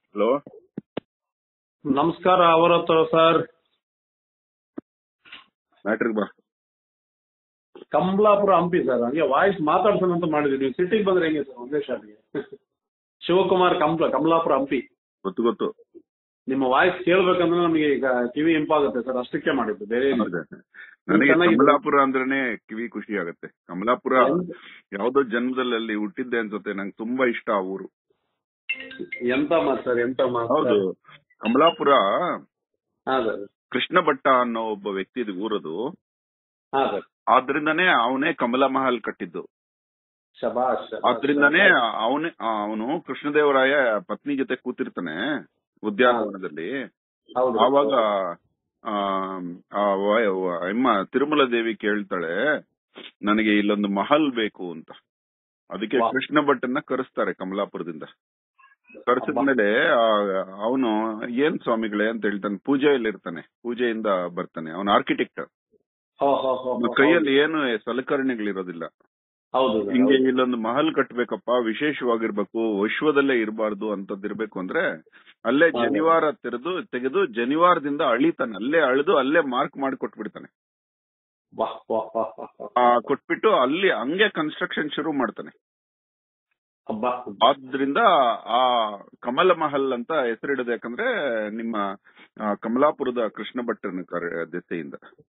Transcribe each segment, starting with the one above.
Hello ನಮಸ್ಕಾರ ಅವರತ್ರ sir matric ಬಾ ಕಮಲಾಪುರ ಹಂಪಿ ಸರ್ ಹಂಗೆ ವಾಯ್ಸ್ ಮಾತಾಡ್ಸೋಣ ಅಂತ ಮಾಡಿದ್ವಿ ನೀವು ಸಿಟಿಗೆ ಬಂದ್ರೆ ಹೆಂಗೆ ಸರ್ ಒಂದೇ ಶಾಟ್ಗೆ ಶಿವಕುಮಾರ್ ಕಮಲ ಕಮಲಾಪುರ ಹಂಪಿ ಗೊತ್ತು ಗೊತ್ತು ನಿಮ್ಮ ವಾಯ್ಸ್ ಕೇಳ್ಬೇಕಂದ್ರೆ ನಮಗೆ ಈಗ ಕಿವಿ ಇಂಪಾಗುತ್ತೆ ಸರ್ ಅಷ್ಟಕ್ಕೆ ಮಾಡಿದ್ದು ಬೇರೆ ಏನಿಲ್ಲ. ಹೌದಾ? ನನಗೆ ಚೆನ್ನಾಗಿದೆ. ಕಮಲಾಪುರ ಅಂದ್ರೇನೆ ಕಿವಿ ಖುಷಿ ಆಗುತ್ತೆ ಕಮಲಾಪುರ ಎಂತ- ಯಾವ್ದೋ ಜನ್ಮದಲ್ಲಿ ಅಲ್ಲಿ ಹುಟ್ಟಿದ್ದೆ ಅನ್ಸುತ್ತೆ ನಂಗೆ ತುಂಬಾ ಇಷ್ಟ ಆ ಊರು ಎಂತ ಮಾತು ಸರ್ ಎಂತ ಮಾತು ಹೌದು ಕಮಲಾಪುರ ಹಾ ಸರ್ ಕೃಷ್ಣ ಭಟ್ಟ ಅನ್ನೋ ಒಬ್ಬ ವ್ಯಕ್ತಿ ಊರದು ಹಾ ಸರ್ ಆದ್ರಿಂದಾನೇ ಅವನೇ ಕಮಲ ಮಹಲ್ ಕಟ್ಟಿದ್ದು ಶಬಾಷ್ ಶಬಾಷ್, ಆದ್ರಿಂದಾನೇ ಶಬಾಷ್. ಅವನೇ ಅವನು ಕೃಷ್ಣದೇವರಾಯ ಪತ್ನಿ ಜೊತೆ ಕೂತಿರ್ತಾನೆ ಉದ್ಯಾನವನದಲ್ಲಿ ಹೌದು ಆವಾಗ ಆ, ಆ ವ- ವ- ಅಮ್ಮ ತಿರುಮಲ ದೇವಿ ಕೇಳ್ತಾಳೆ ನನಗೆ ಇಲ್ಲೊಂದು ಮಹಲ್ ಬೇಕು ಅಂತ ಅದಕ್ಕೆ ವಾಹ್. ಕೃಷ್ಣ ಭಟ್ಟನ್ನ ಕರೆಸ್ತಾರೆ ಕಮಲಾಪುರದಿಂದ ಕರೆಸಿದ್ಮೇಲೆ ಅವನು ಏನ್ ಸ್ವಾಮಿಗಳೇ ಅಂತ ಹೇಳ್ತಾನೆ ಪೂಜೆಯಲ್ಲಿ ಇರ್ತಾನೆ ಪೂಜೆಯಿಂದ ಬರ್ತಾನೆ ಅವನು ಆರ್ಕಿಟೆಕ್ಟ್ ಹೋ, ಹೋ, ಹೋ, ಹೋ, ಕೈಯಲ್ಲಿ ಏನು ಸಲಕರಣೆಗಳಿರೋದಿಲ್ಲ ಹೌದು ಸರ್, ಹಿಂಗೆ ಹೌದು. ಇಲ್ಲೊಂದು ಮಹಲ್ ಕಟ್ಬೇಕಪ್ಪ ವಿಶೇಷವಾಗಿರ್ಬೇಕು ವಿಶ್ವದಲ್ಲೇ ಇರಬಾರ್ದು ಅಂತದಿರ್ಬೇಕು ಅಂದ್ರೆ ಅಲ್ಲೇ ಹೌದು. ಜನಿವಾರ ತೆರೆದು ತೆಗೆದು ಜನಿವಾರದಿಂದ ಅಳಿತಾನೆ ಅಲ್ಲೇ ಅಳೆದು ಅಲ್ಲೇ ಮಾರ್ಕ್ ಮಾಡಿ ಕೊಟ್ಬಿಡ್ತಾನೆ ವಾಹ್, ವಾಹ್, ವಾಹ್, ವಾಹ್, ವಾಹ್. ಆ ಕೊಟ್ಬಿಟ್ಟು ಅಲ್ಲಿ ಹಂಗೆ ಕನ್ಸ್ಟ್ರಕ್ಷನ್ ಶುರು ಮಾಡ್ತಾನೆ ಅಬ್ಬಾ ಆದ್ರಿಂದ ಆ ಕಮಲ ಮಹಲ್ ಅಂತ ಹೆಸರಿಡೋದು ಯಾಕಂದ್ರೆ ನಿಮ್ಮ ಆ, ಕಮಲಾಪುರದ ಕೃಷ್ಣ ಭಟ್ಟನ ಕರೆ- ದೆಸೆಯಿಂದ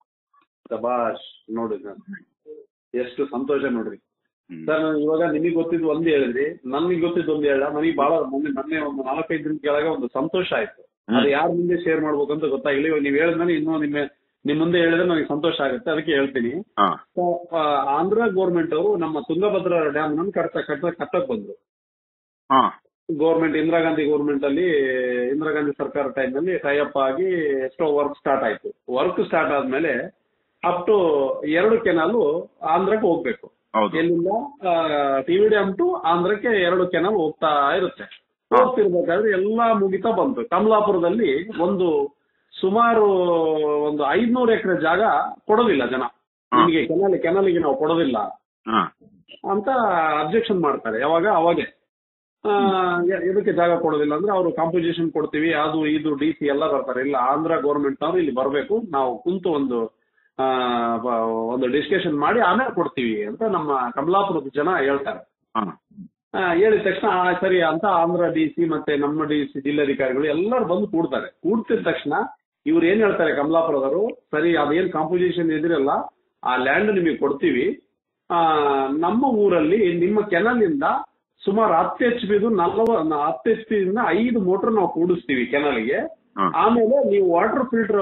ಶಬಾಷ್ ನೋಡಿ ಸರ್ ಎಷ್ಟು ಸಂತೋಷ ನೋಡ್ರಿ ಹ್ಮ್. ಸರ್ ನಾನು ಇವಾಗ ನಿಮಗೆ ಗೊತ್ತಿದ್ದು ಒಂದು ಹೇಳಿದ್ರಿ ನನಗೆ ಗೊತ್ತಿದ್ದು ಒಂದು ಹೇಳ ನನಗೆ ಬಹಳ ಮೊನ್ನೆ ಮೊನ್ನೆ ಒಂದು ನಾಲ್ಕೈದು ದಿನ ಕೆಳಗೆ ಒಂದು ಸಂತೋಷ ಆಯ್ತು ಹ್ಮ್. ಅದು ಯಾರ ಮುಂದೆ ಶೇರ್ ಮಾಡ್ಬೇಕು ಅಂತ ಗೊತ್ತಾಗಿಲ್ಲ ಇವಾಗ ನೀವು ಹೇಳಿದ್ಮೇಲೆ ಇನ್ನೂ ನಿಮ್ಮ ನಿಮ್ ಮುಂದೆ ಹೇಳಿದ್ರೆ ನನಗೆ ಸಂತೋಷ ಆಗುತ್ತೆ ಅದಕ್ಕೆ ಹೇಳ್ತೀನಿ ಹಾ So, ಆ, ಆಂಧ್ರ ಗೌರ್ಮೆಂಟ್ ಅವರು ನಮ್ಮ ತುಂಗಭದ್ರಾ ಡ್ಯಾಮ್ ನನ್ನು ಕಟ್ಟ ಕಟ್ಟ ಕಟ್ಟಕ್ ಬಂದ್ರು ಹಾ ಗೌರ್ಮೆಂಟ್ ಇಂದಿರಾ ಗಾಂಧಿ ಗೌರ್ಮೆಂಟ್ ಅಲ್ಲಿ ಇಂದಿರಾ ಗಾಂಧಿ ಸರ್ಕಾರ ಟೈಮ್ ಅಲ್ಲಿ ಟೈಅಪ್ ಆಗಿ ಎಷ್ಟೋ ವರ್ಕ್ ಸ್ಟಾರ್ಟ್ ಆಯ್ತು ವರ್ಕ್ ಸ್ಟಾರ್ಟ್ ಆದ್ಮೇಲೆ ಅಪ್ ಟು ಎರಡು ಕೆನಾಲು ಆಂಧ್ರಕ್ಕೆ ಹೋಗ್ಬೇಕು ಹೌದು ಎಲ್ಲಿಂದ ಟಿವಿ ಡ್ಯಾಮ್ ಟು ಆಂಧ್ರಕ್ಕೆ ಎರಡು ಕೆನಾಲ್ ಹೋಗ್ತಾ ಇರುತ್ತೆ ಹೋಗ್ತಿರ್ಬೇಕಾದ್ರೆ ಎಲ್ಲಾ ಮುಗಿತಾ ಬಂತು ಕಮಲಾಪುರದಲ್ಲಿ ಒಂದು ಸುಮಾರು ಒಂದು ಐದ್ನೂರು ಎಕರೆ ಜಾಗ ಕೊಡೋದಿಲ್ಲ ಜನ ಹಾ. ನಿಮಗೆ ಕೆನಾಲ್ ಕೆನಾಲಿಗೆ ನಾವು ಕೊಡೋದಿಲ್ಲ ಹಾ ಅಂತ ಅಬ್ಜೆಕ್ಷನ್ ಮಾಡ್ತಾರೆ ಯಾವಾಗ ಅವಾಗೆ ಆ, ಯ- ಎದಕ್ಕೆ ಜಾಗ ಕೊಡೋದಿಲ್ಲ ಅಂದ್ರೆ ಅವರು ಕಾಂಪೋಸಿಷನ್ ಕೊಡ್ತೀವಿ ಅದು ಇದು ಡಿ ಸಿ ಎಲ್ಲ ಬರ್ತಾರೆ ಇಲ್ಲ ಆಂಧ್ರ ಗೌರ್ಮೆಂಟ್ ನವರು ಇಲ್ಲಿ ಬರಬೇಕು ನಾವು ಕುಂತು ಒಂದು ಆ, ಬ- ಒಂದು ಡಿಸ್ಕಷನ್ ಮಾಡಿ ಆಮೇಲೆ ಕೊಡ್ತೀವಿ ಅಂತ ನಮ್ಮ ಕಮಲಾಪುರದ ಜನ ಹೇಳ್ತಾರೆ ಹಾ ಆ, ಹೇಳಿದ ತಕ್ಷಣ ಆ, ಸರಿ ಅಂತ ಆಂಧ್ರ ಡಿ ಸಿ ಮತ್ತೆ ನಮ್ಮ ಡಿ ಸಿ ಜಿಲ್ಲಾಧಿಕಾರಿಗಳು ಎಲ್ಲರೂ ಬಂದು ಕೂಡ್ತಾರೆ ಕೂಡ್ತಿದ ತಕ್ಷಣ ಇವ್ರು ಏನ್ ಹೇಳ್ತಾರೆ ಕಮಲಾಪುರದವರು ಸರಿ ಅದೇನ್ ಕಾಂಪೋಸಿಷನ್ ಇದಿರಲ್ಲ ಆ ಲ್ಯಾಂಡ್ ನಿಮಗೆ ಕೊಡ್ತೀವಿ ಆ, ನಮ್ಮ ಊರಲ್ಲಿ ನಿಮ್ಮ ಕೆನಲ್ ಇಂದ ಸುಮಾರು ಹತ್ತು ಎಚ್ ಪಿದು ನಲ್ವ ಹತ್ತು ಎಚ್ ಪಿ ಇಂದ ಐದು ಮೋಟರ್ ನಾವು ಕೂಡಿಸ್ತೀವಿ ಕೆನಲ್ಗೆ ಹಾ ಆಮೇಲೆ ನೀವು ವಾಟರ್ ಫಿಲ್ಟರ್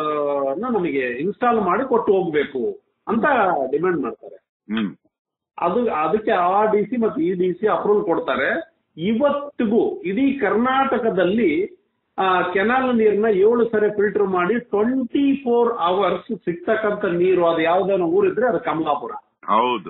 ನಮಗೆ ಇನ್ಸ್ಟಾಲ್ ಮಾಡಿ ಕೊಟ್ಟು ಹೋಗ್ಬೇಕು ಅಂತ ಡಿಮ್ಯಾಂಡ್ ಮಾಡ್ತಾರೆ ಹ್ಮ್ ಅದು ಅದಕ್ಕೆ ಆ ಡಿ ಸಿ ಮತ್ತು ಈ ಡಿ ಸಿ ಅಪ್ರೂವಲ್ ಕೊಡ್ತಾರೆ ಇವತ್ತಿಗೂ ಇಡೀ ಕರ್ನಾಟಕದಲ್ಲಿ ಆ ಕೆನಾಲ್ ನೀರ್ನ ಏಳು ಸರಿ ಫಿಲ್ಟರ್ ಮಾಡಿ ಟ್ವೆಂಟಿ ಫೋರ್ ಅವರ್ಸ್ ಸಿಗ್ತಕ್ಕಂತ ನೀರು ಅದು ಯಾವ್ದಾನ ಊರಿದ್ರೆ ಅದು ಕಮಲಾಪುರ ಹೌದು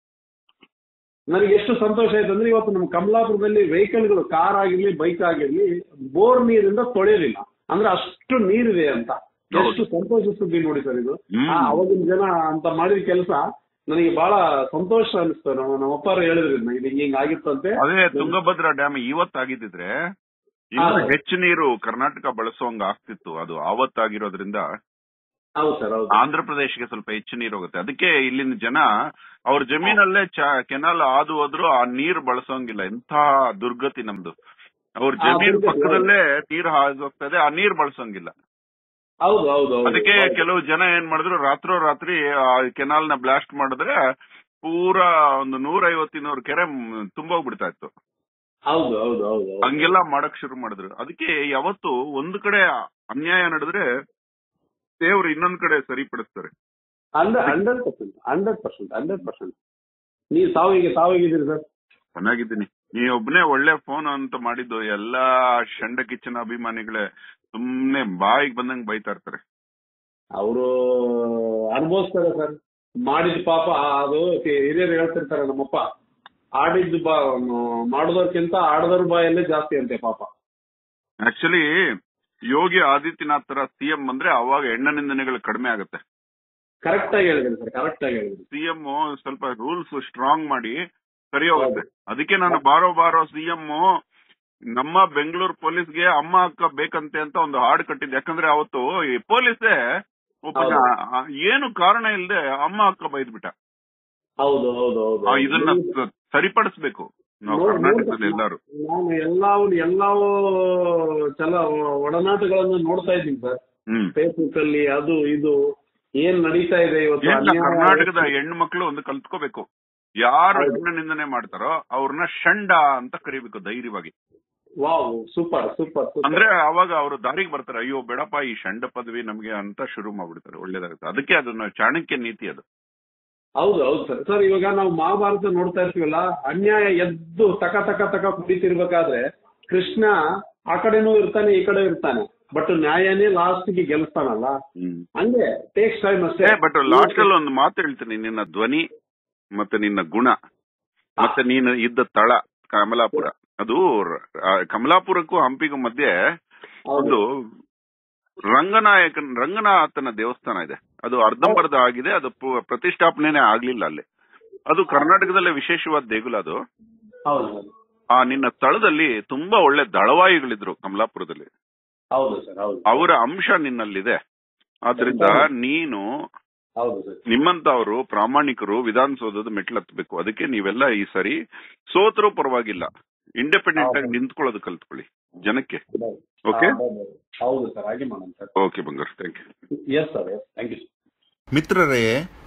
ನನಗೆ ಎಷ್ಟು ಸಂತೋಷ ಆಯ್ತು ಅಂದ್ರೆ ಇವತ್ತು ನಮ್ಮ ಕಮಲಾಪುರದಲ್ಲಿ ವೆಹಿಕಲ್ಗಳು ಕಾರ್ ಆಗಿರ್ಲಿ ಬೈಕ್ ಆಗಿರ್ಲಿ ಬೋರ್ ನೀರಿಂದ ತೊಳೆಯಲಿಲ್ಲ ಅಂದ್ರೆ ಅಷ್ಟು ನೀರಿದೆ ಅಂತ ಎಷ್ಟು ಸಂತೋಷ ಸುದ್ದಿ ನೋಡಿ ಸರ್ ಇದು ಹ್ಮ್. ಆ, ಅವಾಗಿನ ಜನ ಅಂತ ಮಾಡಿದ ಕೆಲಸ ನನಗೆ ಬಹಳ ಸಂತೋಷ ಅನಿಸ್ತು ನಮ್ಮ ನಮ್ಮ ಅಪ್ಪಾರು ಹೇಳಿದ್ರು ಇದನ್ನ, ಇದು ಹಿಂಗ್ ಆಗಿತ್ತಂತೆ ಅದೇ ತುಂಗಭದ್ರಾ ಡ್ಯಾಮ್ ಇವತ್ತಾಗಿದ್ದಿದ್ರೆ ಇನ್ನು ಹಾ. ಹೆಚ್ಚು ನೀರು ಕರ್ನಾಟಕ ಬಳಸೋಂಗ ಆಗ್ತಿತ್ತು ಅದು ಆವತ್ತಾಗಿರೋದ್ರಿಂದ ಹೌದು ಸರ್ ಹೌದು ಆಂಧ್ರ ಪ್ರದೇಶಕ್ಕೆ ಸ್ವಲ್ಪ ಹೆಚ್ಚು ನೀರು ಹೋಗುತ್ತೆ ಅದಕ್ಕೆ ಇಲ್ಲಿನ ಜನ ಅವ್ರ ಜಮೀನಲ್ಲೇ ಚ- ಕೆನಾಲ್ ಹಾದು ಹೋದ್ರು ಆ ನೀರು ಬಳಸೋಂಗಿಲ್ಲ ಎಂಥ ದುರ್ಗತಿ ನಮ್ದು ಅವ್ರ ಆ, ಜಮೀನ್ ದುರ್ಗತಿ, ಪಕ್ಕದಲ್ಲೇ ನೀರು ಹಾದು ಹೋಗ್ತಾ ಇದೆ ಆ ನೀರ್ ಬಳಸೋಂಗಿಲ್ಲ ಹೌದು ಹೌದು ಹೌದು ಅದಕ್ಕೆ ಹೌದು. ಕೆಲವು ಜನ ಏನ್ ಮಾಡಿದ್ರು ರಾತ್ರೋ ರಾತ್ರಿ ಆ ಕೆನಾಲ್ ನ ಬ್ಲಾಸ್ಟ್ ಮಾಡಿದ್ರೆ ಪೂರಾ ಒಂದು ನೂರ ಐವತ್ತಿನೂರು ಕೆರೆ ಮ್, ತುಂಬೋಗ್ಬಿಡ್ತಾ ಇತ್ತು ಹೌದು ಹೌದು ಹೌದು ಹೌದು ಹಂಗೆಲ್ಲ ಮಾಡಕ್ ಶುರು ಮಾಡಿದ್ರು ಅದಕ್ಕೆ ಯಾವತ್ತು ಒಂದು ಕಡೆ ಅನ್ಯಾಯ ನಡೆದ್ರೆ ದೇವ್ರು ಇನ್ನೊಂದ್ ಕಡೆ ಸರಿಪಡಿಸ್ತಾರೆ hundred hundred percent hundred percent hundred percent ನೀವು ಸಾವಿಗೆ ಸಾವಿಗಿದ್ದೀರಿ ಸರ್ ಚೆನ್ನಾಗಿದ್ದೀನಿ ನೀ ಒಬ್ನೇ ಒಳ್ಳೆ ಫೋನ್ ಅಂತ ಮಾಡಿದ್ದು ಎಲ್ಲಾ ಶಂಡ ಕಿಚ್ಚನ ಅಭಿಮಾನಿಗಳೇ ಸುಮ್ನೆ ಬಾಯಿಗೆ ಬಂದಂಗ್ ಬೈತಾ ಇರ್ತಾರೆ ಅವರು ಅನುಭವಿಸ್ತಾರೆ ಸರ್ ಮಾಡಿದ ಪಾಪ ಅದು ಹಿರಿಯರು ಹೇಳ್ತಿರ್ತಾರೆ ನಮ್ಮಪ್ಪ ಆಡಿದ್ದು ಬಾ ಮಾಡಿದವ್ರಕ್ಕಿಂತ ಆಡದವ್ರ ಬಾಯಲ್ಲೇ ಜಾಸ್ತಿ ಅಂತೆ ಪಾಪ ಆಕ್ಚುಲಿ ಯೋಗಿ ಆದಿತ್ಯನಾಥ್ ತರ ಸಿಎಂ ಬಂದ್ರೆ ಅವಾಗ ಹೆಣ್ಣ ನಿಂದನೆಗಳು ಕಡಿಮೆ ಆಗುತ್ತೆ ಕರೆಕ್ಟ್ ಆಗಿ ಹೇಳಿದ್ರಿ ಸರ್ ಕರೆಕ್ಟ್ ಆಗಿ ಹೇಳಿದ್ರಿ ಸಿಎಂ ಸ್ವಲ್ಪ ರೂಲ್ಸ್ ಸ್ಟ್ರಾಂಗ್ ಮಾಡಿ ಸರಿ ಹೋಗುತ್ತೆ ಅದಕ್ಕೆ ನಾನು ಬಾರೋ ಬಾರೋ ಸಿಎಂ ನಮ್ಮ ಬೆಂಗಳೂರು ಪೊಲೀಸ್ಗೆ ಅಮ್ಮ ಅಕ್ಕ ಬೇಕಂತೆ ಅಂತ ಒಂದು ಹಾಡು ಕಟ್ಟಿದ್ದೆ ಯಾಕಂದ್ರೆ ಅವತ್ತು ಈ ಪೊಲೀಸೇ ಒಬ್ಬ ಹೌದು. ಆ, ಏನು ಕಾರಣ ಇಲ್ಲದೆ ಅಮ್ಮ ಅಕ್ಕ ಬೈದ್ಬಿಟ್ಟ ಹೌದು ಹೌದು ಹೌದು ಆ, ಇದನ್ನ ಸ- ಸರಿಪಡಿಸ್ಬೇಕು ನಾವು ನೋಡ್- ಕರ್ನಾಟಕದಲ್ಲಿ ನೋಡ್ತಾ- ಎಲ್ಲಾರು ನಾನು ಎಲ್ಲಾವು ಎಲ್ಲಾವು ಚಲ ಒಡನಾಟಗಳನ್ನು ನೋಡ್ತಾ ಇದ್ದೀನಿ ಸರ್ ಹ್ಮ್ ಫೇಸ್ಬುಕ್ ಅಲ್ಲಿ ಅದು ಇದು ಏನ್ ನಡೀತಾ ಇದೆ ಇವತ್ತು ಎಲ್ಲ ಅನ್ಯಾಯ- ಕರ್ನಾಟಕದ ಹೆಣ್ಣು ಮಕ್ಕಳು ಒಂದು ಕಲ್ತ್ಕೋಬೇಕು ಯಾರು ಹೌದು. ಹೆಣ್ಣು ನಿಂದನೆ ಮಾಡ್ತಾರೋ ಅವ್ರನ್ನ ಷಂಡ ಅಂತ ಕರಿಬೇಕು ಧೈರ್ಯವಾಗಿ ವಾವ್ ಸೂಪರ್ ಸೂಪರ್ ಸೂಪರ್ ಅಂದ್ರೆ ಅವಾಗ ಅವರು ದಾರಿಗೆ ಬರ್ತಾರೆ ಅಯ್ಯೋ ಬೇಡಪ್ಪ ಈ ಷಂಡ ಪದವಿ ನಮ್ಗೆ ಅಂತ ಶುರು ಮಾಡ್ಬಿಡ್ತಾರೆ ಒಳ್ಳೇದಾಗುತ್ತೆ ಅದಕ್ಕೆ ಅದನ್ನ ಚಾಣಕ್ಯ ನೀತಿ ಅದು ಹೌದು ಹೌದು ಸರ್ ಸರ್ ಇವಾಗ ನಾವು ಮಹಾಭಾರತ ನೋಡ್ತಾ ಇರ್ತೀವಲ್ಲ ಅನ್ಯಾಯ ಎದ್ದು ತಕ ತಕ ತಕ ಕುಡಿತಿರ್ಬೇಕಾದ್ರೆ ಕೃಷ್ಣ ಆ ಕಡೆನೂ ಇರ್ತಾನೆ ಈ ಕಡೆ ಇರ್ತಾನೆ ಬಟ್ ನ್ಯಾಯನೇ ಲಾಸ್ಟ್ ಗೆ ಗೆಲ್ಸ್ತಾನಲ್ಲ ಹಂಗೆ ಟೇಕ್ಸ್ ಟೈಮ್ ಅಷ್ಟೇ ಬಟ್ ಲಾಸ್ಟ್ ಅಲ್ಲಿ ಒಂದು ಮಾತು ಹೇಳ್ತೀನಿ ನಿನ್ನ ಧ್ವನಿ ಮತ್ತೆ ನಿನ್ನ ಗುಣ ಮತ್ತೆ ನೀನು ಇದ್ದ ತಳ ಕಮಲಾಪುರ ಅದು ರ- ಆ ಕಮಲಾಪುರಕ್ಕೂ ಹಂಪಿಗೂ ಮಧ್ಯೆ ಹೌದು ಒಂದು ರಂಗನಾಯಕನ್ ರಂಗನಾಥನ ದೇವಸ್ಥಾನ ಇದೆ ಅದು ಅರ್ಧಂಬರ್ಧ ಆಗಿದೆ ಅದು ಪು- ಪ್ರತಿಷ್ಠಾಪನೆನೇ ಆಗ್ಲಿಲ್ಲ ಅಲ್ಲಿ ಅದು ಕರ್ನಾಟಕದಲ್ಲೇ ವಿಶೇಷವಾದ ದೇಗುಲ ಅದು ಹೌದು ಹೌದು ಆ ನಿನ್ನ ಸ್ಥಳದಲ್ಲಿ ತುಂಬಾ ಒಳ್ಳೆ ದಳವಾಯಿಗಳಿದ್ರು ಕಮಲಾಪುರದಲ್ಲಿ ಹೌದು ಸರ್ ಹೌದು ಅವರ ಅಂಶ ನಿನ್ನಲ್ಲಿದೆ ಆದ್ರಿಂದ ನೀನು ಹೌದು ಸರ್ ನಿಮ್ಮಂತವರು ಪ್ರಾಮಾಣಿಕರು ವಿಧಾನಸೌಧದ ಮೆಟ್ಲತ್ತಬೇಕು ಅದಕ್ಕೆ ನೀವೆಲ್ಲ ಈ ಸರಿ ಸೋತರೂ ಪರವಾಗಿಲ್ಲ ಇಂಡಿಪೆಂಡೆಂಟ್ ಆಗಿ ನಿಂತ್ಕೊಳ್ಳೋದು ಕಲ್ತ್ಕೊಳ್ಳಿ ಜನಕ್ಕೆ ಓಕೆ ಹೌದು ಸರ್ ಹಾಗೆ ಮಾಡೋಣ ಸರ್ ಓಕೆ ಬಂಗಾರ thank you yes sir yes thank you ಮಿತ್ರರೇ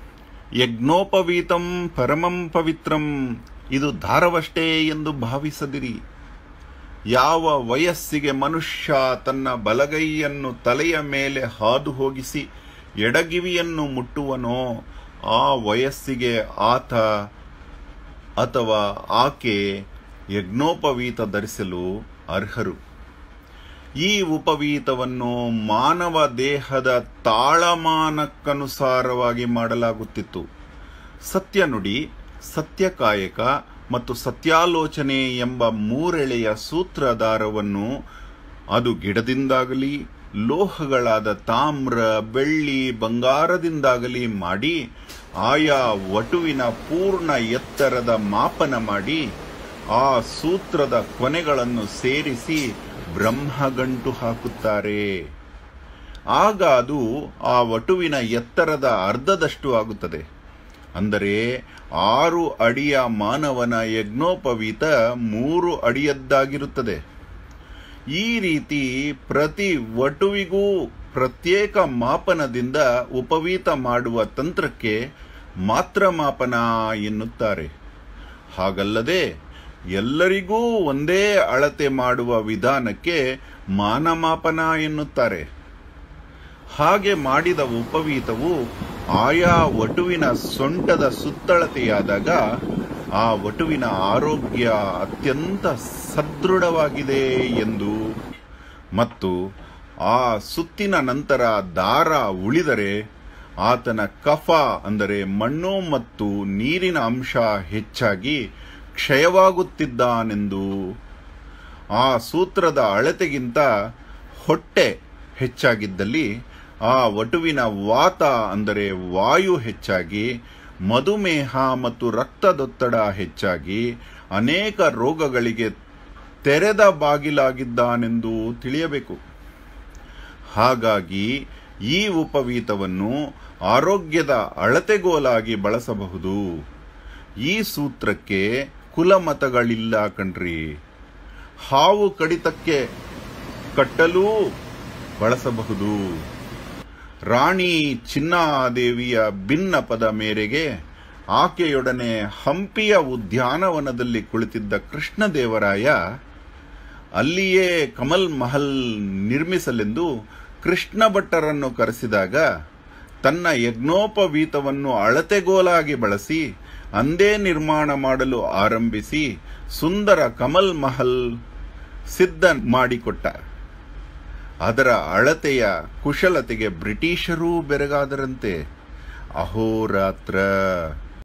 ಯಜ್ಞೋಪವೀತಂ ಪರಮಂ ಪವಿತ್ರಂ ಇದು ಧಾರವಷ್ಟೇ ಎಂದು ಭಾವಿಸದಿರಿ ಯಾವ ವಯಸ್ಸಿಗೆ ಮನುಷ್ಯ ತನ್ನ ಬಲಗೈಯನ್ನು ತಲೆಯ ಮೇಲೆ ಹಾದು ಹೋಗಿಸಿ ಎಡಗಿವಿಯನ್ನು ಮುಟ್ಟುವನೋ ಆ ವಯಸ್ಸಿಗೆ ಆತ ಅಥವಾ ಆಕೆ ಯಜ್ಞೋಪವೀತ ಧರಿಸಲು ಅರ್ಹರು ಈ ಉಪವೀತವನ್ನು ಮಾನವ ದೇಹದ ತಾಳಮಾನಕ್ಕನುಸಾರವಾಗಿ ಮಾಡಲಾಗುತ್ತಿತ್ತು ಸತ್ಯ ನುಡಿ ಸತ್ಯಕಾಯಕ ಮತ್ತು ಸತ್ಯಾಲೋಚನೆ ಎಂಬ ಮೂರೆಳೆಯ ಸೂತ್ರಧಾರವನ್ನು ಅದು ಗಿಡದಿಂದಾಗಲಿ ಲೋಹಗಳಾದ ತಾಮ್ರ ಬೆಳ್ಳಿ ಬಂಗಾರದಿಂದಾಗಲಿ ಮಾಡಿ ಆಯಾ ವಟುವಿನ ಪೂರ್ಣ ಎತ್ತರದ ಮಾಪನ ಮಾಡಿ ಆ ಸೂತ್ರದ ಕೊನೆಗಳನ್ನು ಸೇರಿಸಿ ಬ್ರಹ್ಮಗಂಟು ಹಾಕುತ್ತಾರೆ ಆಗ ಅದು ಆ ವಟುವಿನ ಎತ್ತರದ ಅರ್ಧದಷ್ಟು ಆಗುತ್ತದೆ ಅಂದರೆ ಆರು ಅಡಿಯ ಮಾನವನ ಯಜ್ಞೋಪವೀತ ಮೂರು ಅಡಿಯದ್ದಾಗಿರುತ್ತದೆ ಈ ರೀತಿ ಪ್ರತಿ ವಟುವಿಗೂ ಪ್ರತ್ಯೇಕ ಮಾಪನದಿಂದ ಉಪವೀತ ಮಾಡುವ ತಂತ್ರಕ್ಕೆ ಮಾತ್ರ ಮಾಪನ ಎನ್ನುತ್ತಾರೆ ಹಾಗಲ್ಲದೆ ಎಲ್ಲರಿಗೂ ಒಂದೇ ಅಳತೆ ಮಾಡುವ ವಿಧಾನಕ್ಕೆ ಮಾನಮಾಪನ ಎನ್ನುತ್ತಾರೆ ಹಾಗೆ ಮಾಡಿದ ಉಪವೀತವು ಆಯಾ ವಟುವಿನ ಸೊಂಟದ ಸುತ್ತಳತೆಯಾದಾಗ ಆ ವಟುವಿನ ಆರೋಗ್ಯ ಅತ್ಯಂತ ಸದೃಢವಾಗಿದೆ ಎಂದು ಮತ್ತು ಆ ಸುತ್ತಿನ ನಂತರ ದಾರ ಉಳಿದರೆ ಆತನ ಕಫ ಅಂದರೆ ಮಣ್ಣು ಮತ್ತು ನೀರಿನ ಅಂಶ ಹೆಚ್ಚಾಗಿ ಕ್ಷಯವಾಗುತ್ತಿದ್ದಾನೆಂದು ಆ ಸೂತ್ರದ ಅಳತೆಗಿಂತ ಹೊಟ್ಟೆ ಹೆಚ್ಚಾಗಿದ್ದಲ್ಲಿ ಆ ವಟುವಿನ ವಾತ ಅಂದರೆ ವಾಯು ಹೆಚ್ಚಾಗಿ ಮಧುಮೇಹ ಮತ್ತು ರಕ್ತದೊತ್ತಡ ಹೆಚ್ಚಾಗಿ ಅನೇಕ ರೋಗಗಳಿಗೆ ತೆರೆದ ಬಾಗಿಲಾಗಿದ್ದಾನೆಂದು ತಿಳಿಯಬೇಕು ಹಾಗಾಗಿ ಈ ಉಪವೀತವನ್ನು ಆರೋಗ್ಯದ ಅಳತೆಗೋಲಾಗಿ ಬಳಸಬಹುದು ಈ ಸೂತ್ರಕ್ಕೆ ಕುಲಮತಗಳಿಲ್ಲ ಕಣ್ರಿ ಹಾವು ಕಡಿತಕ್ಕೆ ಕಟ್ಟಲೂ ಬಳಸಬಹುದು ರಾಣಿ ಚಿನ್ನಾದೇವಿಯ ಭಿನ್ನಪದ ಮೇರೆಗೆ ಆಕೆಯೊಡನೆ ಹಂಪಿಯ ಉದ್ಯಾನವನದಲ್ಲಿ ಕುಳಿತಿದ್ದ ಕೃಷ್ಣದೇವರಾಯ ಅಲ್ಲಿಯೇ ಕಮಲ್ ಮಹಲ್ ನಿರ್ಮಿಸಲೆಂದು ಕೃಷ್ಣ ಭಟ್ಟರನ್ನು ಕರೆಸಿದಾಗ ತನ್ನ ಯಜ್ಞೋಪವೀತವನ್ನು ಅಳತೆಗೋಲಾಗಿ ಬಳಸಿ ಅಂದೇ ನಿರ್ಮಾಣ ಮಾಡಲು ಆರಂಭಿಸಿ ಸುಂದರ ಕಮಲ್ ಮಹಲ್ ಸಿದ್ಧ ಮಾಡಿಕೊಟ್ಟ ಅದರ ಅಳತೆಯ ಕುಶಲತೆಗೆ ಬ್ರಿಟಿಷರೂ ಬೆರಗಾದರಂತೆ ಅಹೋರಾತ್ರ